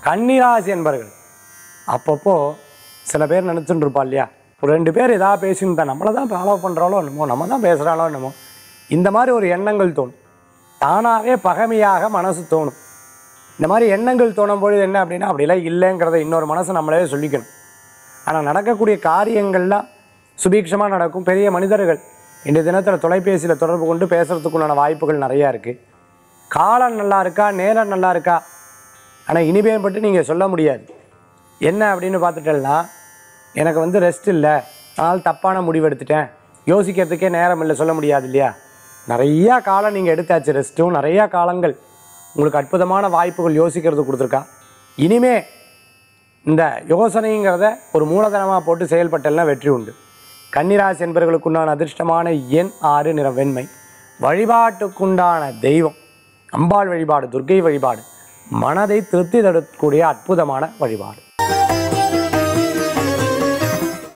கன்னிராசி என்பர்கள் அப்பப்போ சில பேர் நினச்சிட்டு இருப்பா இல்லையா ஒரு ரெண்டு பேர் ஏதாவது பேசியிருந்தா நம்மளை தான் ஃபாலோ பண்ணுறாலோ என்னமோ நம்ம தான் பேசுகிறாலோ என்னமோ இந்த மாதிரி ஒரு எண்ணங்கள் தோணும் தானாகவே பகைமையாக மனசு தோணும் இந்த மாதிரி எண்ணங்கள் தோணும் பொழுது என்ன அப்படின்னா அப்படிலாம் இல்லைங்கிறத இன்னொரு மனசு நம்மளே சொல்லிக்கணும் ஆனால் நடக்கக்கூடிய காரியங்கள்லாம் சுபீட்சமாக நடக்கும் பெரிய மனிதர்கள் இன்றைய தினத்தில் தொலைபேசியில் தொடர்பு கொண்டு பேசுகிறதுக்குண்டான வாய்ப்புகள் நிறையா இருக்குது காலம் நல்லா இருக்கா நேரம் நல்லா இருக்கா ஆனால் இனிமேல் பட்டு நீங்கள் சொல்ல முடியாது என்ன அப்படின்னு பார்த்துட்டேன்னா எனக்கு வந்து ரெஸ்ட் இல்லை அதனால் தப்பான முடிவு எடுத்துட்டேன் யோசிக்கிறதுக்கே நேரம் இல்லை சொல்ல முடியாது இல்லையா நிறையா காலம் நீங்கள் எடுத்தாச்சு ரெஸ்ட்டும் நிறையா காலங்கள் உங்களுக்கு அற்புதமான வாய்ப்புகள் யோசிக்கிறது கொடுத்துருக்கா இனிமே இந்த யோசனைங்கிறத ஒரு மூலதனமாக போட்டு செயல்பட்டெல்லாம் வெற்றி உண்டு கன்னிராசி என்பவர்களுக்குண்டான அதிர்ஷ்டமான எண் ஆறு நிற வெண்மை வழிபாட்டுக்குண்டான தெய்வம் அம்பாள் வழிபாடு துர்க்கை வழிபாடு மனதை திருப்தி தரக்கூடிய அற்புதமான வழிபாடு